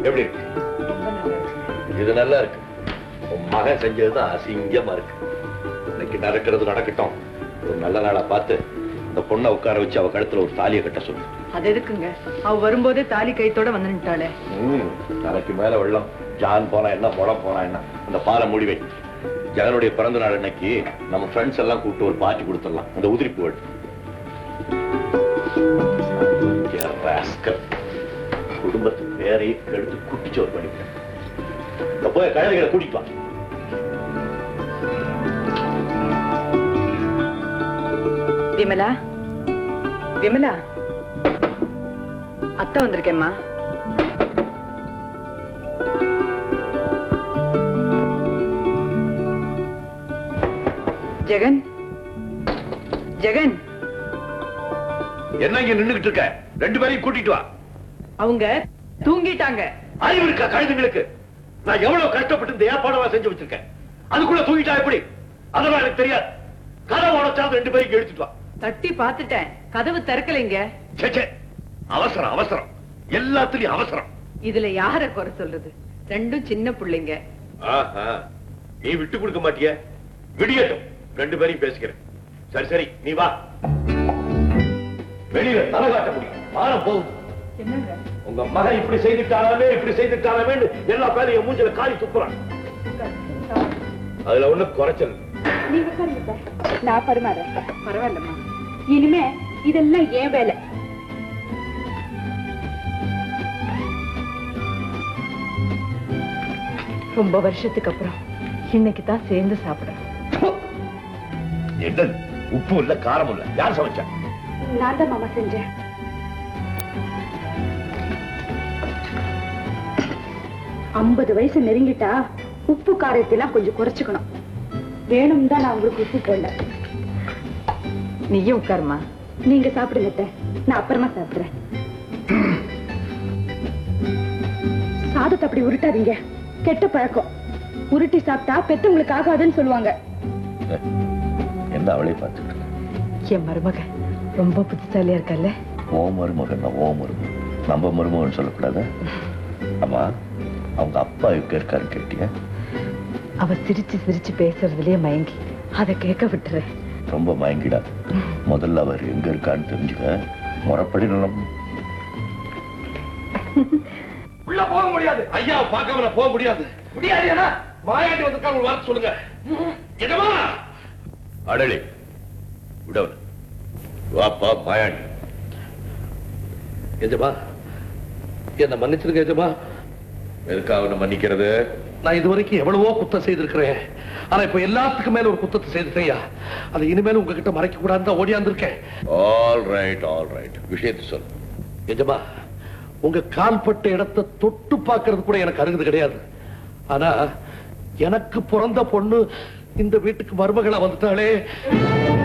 எப்படி இருக்கு இது நல்லா இருக்கு உன் மகன் செஞ்சதுதான் அசிங்கமா இருக்கு இன்னைக்கு நடக்கிறது நடக்கட்டும் ஒரு நல்ல நாளா பார்த்து இந்த பொண்ணை உட்கார வச்சு அவ கழுத்துல ஒரு தாலியை கட்ட சொல்லு அது எதுக்குங்க அவ வரும்போதே தாலி கைத்தோட வந்துட்டாளே ம், தலைக்கு மேல வெள்ளம் ஜான் போனா என்ன முளம் போனா என்ன அந்த பாலை முடிவை ஜெகனுடைய பிறந்த நாள் அன்னைக்கு நம்ம ஃப்ரெண்ட்ஸ் எல்லாம் கூப்பிட்டு ஒரு பார்ட்டி கொடுத்துடலாம் அந்த உதிரி புகழ் குடும்பத்து பேரை கெடுத்து குட்டிச்சோர் பண்ணிவிட்டேன் இந்த போய் கழுதைகளை கூட்டிட்டு வா விமலா விமலா அத்தை வந்திருக்கேம்மா ஜெகன் ஜெகன் என்ன இங்க நின்னுகிட்டு இருக்க ரெண்டு பேரையும் கூட்டிட்டு வா அவங்க தூங்கிட்டாங்க அறிவு இருக்கா கழுதுங்களுக்கு நான் எவ்வளவு கஷ்டப்பட்டு இந்த ஏற்பாடெல்லாம் செஞ்சு வச்சிருக்கேன் அதுக்குள்ள தூங்கிட்டா எப்படி அதெல்லாம் எனக்கு தெரியாது கதை உடச்சாலும் ரெண்டு பேரும் எடுத்துட்டு வா தட்டி பார்த்துட்டேன் கதவு திறக்கலைங்க ச்சே, ச்சே. அவசரம் அவசரம் எல்லாத்துலயும் அவசரம் இதுல யார குறை சொல்றது ரெண்டும் சின்ன பிள்ளைங்க ஆஹா. நீ விட்டு கொடுக்க மாட்டிய விடியட்டும் ரெண்டு பேரையும் பேசிக்கிறேன் சரி சரி நீ வா வெளியில தலை காட்ட முடியும் வாரம் போகுது என்னங்க உங்க மகன் இப்படி செய்துட்டாலே இப்படி செய்துட்டாலே எல்லா பேரும் என் மூஞ்சில காரி துப்புறான் அதுல ஒண்ணு குறைச்சல் இல்ல. நீங்க உட்காருங்க சார் நான் பரிமாறேன் பரவாயில்லம்மா இனிமே இதெல்லாம் ஏன் வேலை ரொம்ப வருஷத்துக்கு அப்புறம் இன்னைக்கு தான் சேர்ந்து சாப்பிடுறோம் என்ன உப்பு இல்ல காரம் இல்ல யார் சமைச்சா நான் தான் மாமா செஞ்சேன் ஐம்பது வயசு நெருங்கிட்டா உப்பு காரத்தெல்லாம் கொஞ்சம் குறைச்சுக்கணும் வேணும் தான் நான் உங்களுக்கு உப்பு போடல நீயும் உட்காருமா நீங்க சாப்பிடுங்க அத்தை. நான் அப்புறமா சாப்பிடுறேன் சாதத்தை அப்படி உருட்டாதீங்க கெட்ட பழக்கம் உருட்டி சாப்பிட்டா பெத்தவங்களுக்கு ஆகாதுன்னு சொல்லுவாங்க என்ன அவளே பார்த்துட்டு என் மருமக ரொம்ப புத்திசாலியா இருக்கல்ல ஓ மருமகன் ஓ மருமகன் நம்ம மருமகன் சொல்லக்கூடாது ஆமா அவங்க அப்பா எங்க இருக்காரு கேட்டியா அவ சிரிச்சு சிரிச்சு பேசுறதுலயே மயங்கி அதை கேட்க விட்டுறேன் ரொம்ப மயங்கிடா முதல்ல அவர் எங்க இருக்கான்னு தெரிஞ்சுக்க முறைப்படி நம்ம உள்ள போக முடியாது ஐயா பார்க்காம நான் போக முடியாது முடியாது ஏன்னா மாயாண்டி வந்திருக்காங்க ஒரு வார்த்தை சொல்லுங்க என்னமா அடலி விடவன் வாப்பா மாயாண்டி எஜமா என்ன மன்னிச்சிருங்க எஜமா எதுக்காக அவனை மன்னிக்கிறது நான் இதுவரைக்கும் எவ்வளவோ குத்தம் செய்திருக்கிறேன் ஆனா இப்ப எல்லாத்துக்கும் மேல ஒரு குத்தத்தை செய்துட்டேயா அதை இனிமேலும் உங்ககிட்ட மறைக்க கூடாதுன்னு தான் ஓடியாந்திருக்கேன் ஆல் ரைட் ஆல் ரைட் விஷயத்தை சொல்லு எஜமா உங்க கால்பட்ட இடத்தை தொட்டு பார்க்கிறது கூட எனக்கு அருகது கிடையாது ஆனா எனக்கு பிறந்த பொண்ணு இந்த வீட்டுக்கு மருமகளா வந்துட்டாளே